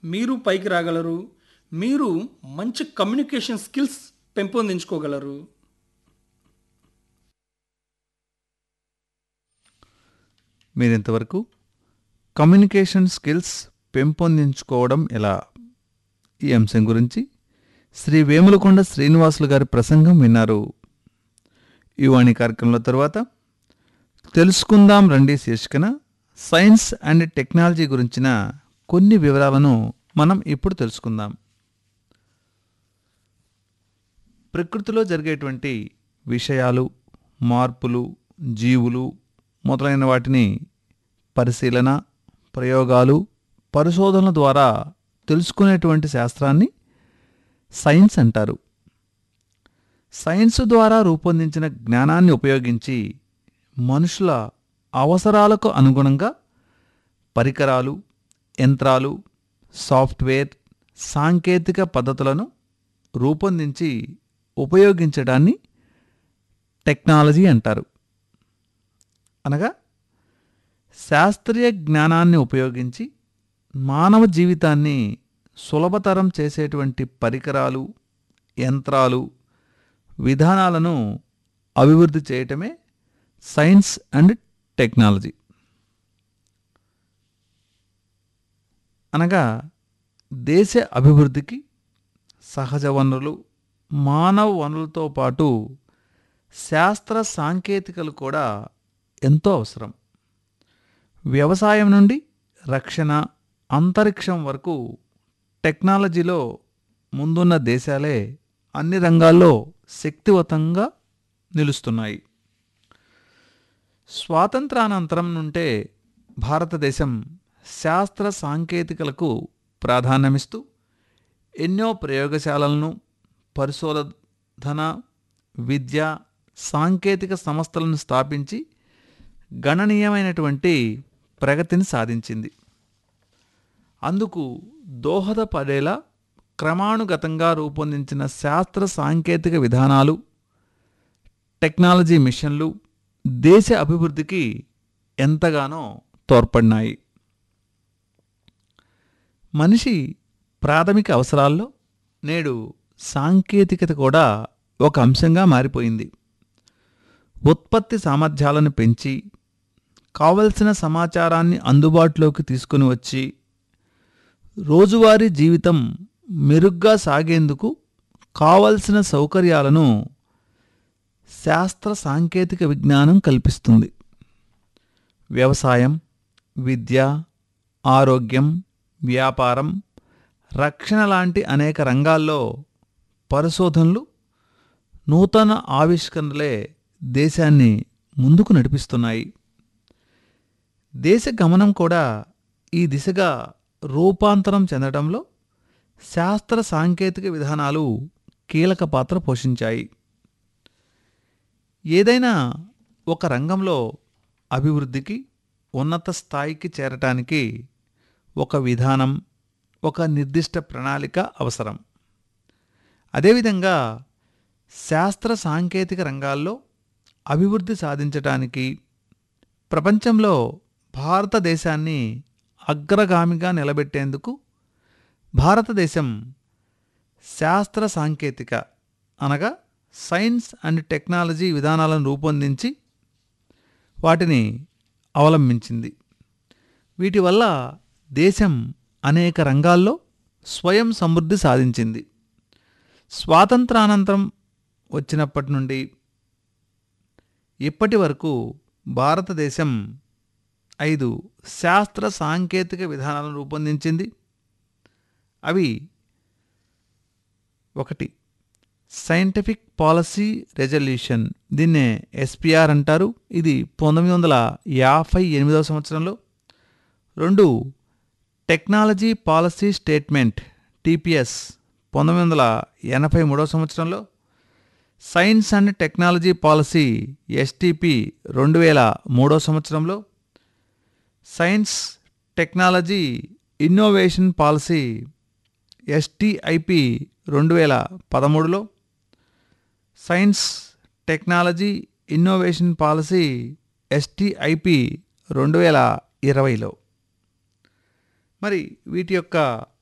మీరు పైకి రాగలరు మీరు మంచి కమ్యూనికేషన్ స్కిల్స్ పెంపొందించుకోగలరు మీరు ఇంతవరకు కమ్యూనికేషన్ స్కిల్స్ పెంపొందించుకోవడం ఎలా ఈ అంశం గురించి శ్రీ వేములకొండ శ్రీనివాసులు గారి ప్రసంగం విన్నారు ఈ వాణి కార్యక్రమంలో తర్వాత తెలుసుకుందాం రండి శీర్షికన సైన్స్ అండ్ టెక్నాలజీ గురించిన కొన్ని వివరాలను మనం ఇప్పుడు తెలుసుకుందాం ప్రకృతిలో జరిగేటువంటి విషయాలు మార్పులు జీవులు మొదలైన వాటిని పరిశీలన ప్రయోగాలు పరిశోధనల ద్వారా తెలుసుకునేటువంటి శాస్త్రాన్ని సైన్స్ అంటారు సైన్స్ ద్వారా రూపొందించిన జ్ఞానాన్ని ఉపయోగించి మనుషుల అవసరాలకు అనుగుణంగా పరికరాలు యంత్రాలు సాఫ్ట్వేర్ సాంకేతిక పద్ధతులను రూపొందించి ఉపయోగించడాన్ని టెక్నాలజీ అంటారు అనగా శాస్త్రీయ జ్ఞానాన్ని ఉపయోగించి మానవ జీవితాన్ని సులభతరం చేసేటువంటి పరికరాలు యంత్రాలు విధానాలను అభివృద్ధి చేయటమే సైన్స్ అండ్ టెక్నాలజీ అనగా దేశ అభివృద్ధికి సహజ వనరులు మానవ వనరులతో పాటు శాస్త్ర సాంకేతికలు కూడా ఎంతో అవసరం వ్యవసాయం నుండి రక్షణ అంతరిక్షం వరకు టెక్నాలజీలో ముందున్న దేశాలే అన్ని రంగాల్లో శక్తివంతంగా నిలుస్తున్నాయి స్వాతంత్రానంతరం నుంటే భారతదేశం శాస్త్ర సాంకేతికలకు ప్రాధాన్యమిస్తూ ఎన్నో ప్రయోగశాలలను పరిశోధన విద్య సాంకేతిక సంస్థలను స్థాపించి గణనీయమైనటువంటి ప్రగతిని సాధించింది అందుకు దోహదపడేలా క్రమానుగతంగా రూపొందించిన శాస్త్ర సాంకేతిక విధానాలు టెక్నాలజీ మిషన్లు దేశ అభివృద్ధికి ఎంతగానో తోడ్పడినాయి మనిషి ప్రాథమిక అవసరాల్లో నేడు సాంకేతికత కూడా ఒక అంశంగా మారిపోయింది ఉత్పత్తి సామర్థ్యాలను పెంచి కావలసిన సమాచారాన్ని అందుబాటులోకి తీసుకుని వచ్చి రోజువారీ జీవితం మెరుగ్గా సాగేందుకు కావలసిన సౌకర్యాలను శాస్త్ర సాంకేతిక విజ్ఞానం కల్పిస్తుంది వ్యవసాయం విద్య ఆరోగ్యం వ్యాపారం రక్షణ లాంటి అనేక రంగాల్లో పరిశోధనలు నూతన ఆవిష్కరణలే దేశాన్ని ముందుకు నడిపిస్తున్నాయి దేశ గమనం కూడా ఈ దిశగా రూపాంతరం చెందడంలో శాస్త్ర సాంకేతిక విధానాలు కీలక పాత్ర పోషించాయి ఏదైనా ఒక రంగంలో అభివృద్ధికి ఉన్నత స్థాయికి చేరటానికి ఒక విధానం ఒక నిర్దిష్ట ప్రణాళిక అవసరం అదేవిధంగా శాస్త్ర సాంకేతిక రంగాల్లో అభివృద్ధి సాధించటానికి ప్రపంచంలో భారతదేశాన్ని అగ్రగామిగా నిలబెట్టేందుకు భారతదేశం శాస్త్ర సాంకేతిక అనగా సైన్స్ అండ్ టెక్నాలజీ విధానాలను రూపొందించి వాటిని అవలంబించింది వీటి వల్ల దేశం అనేక రంగాల్లో స్వయం సమృద్ధి సాధించింది స్వాతంత్రానంతరం వచ్చినప్పటి నుండి ఇప్పటి వరకు భారతదేశం ఐదు శాస్త్ర సాంకేతిక విధానాలను రూపొందించింది అవి ఒకటి సైంటిఫిక్ పాలసీ రెజల్యూషన్ దీన్నే ఎస్పిఆర్ అంటారు ఇది పంతొమ్మిది వందల యాభై ఎనిమిదవ సంవత్సరంలో రెండు టెక్నాలజీ పాలసీ స్టేట్మెంట్ టీపీఎస్ పంతొమ్మిది వందల ఎనభై మూడవ సంవత్సరంలో science and technology policy STP రెండు వేల మూడో సంవత్సరంలో science technology innovation policy STIP రెండు వేల పదమూడులో science technology innovation policy STIP రెండు వేల ఇరవైలో మరి వీటి యొక్క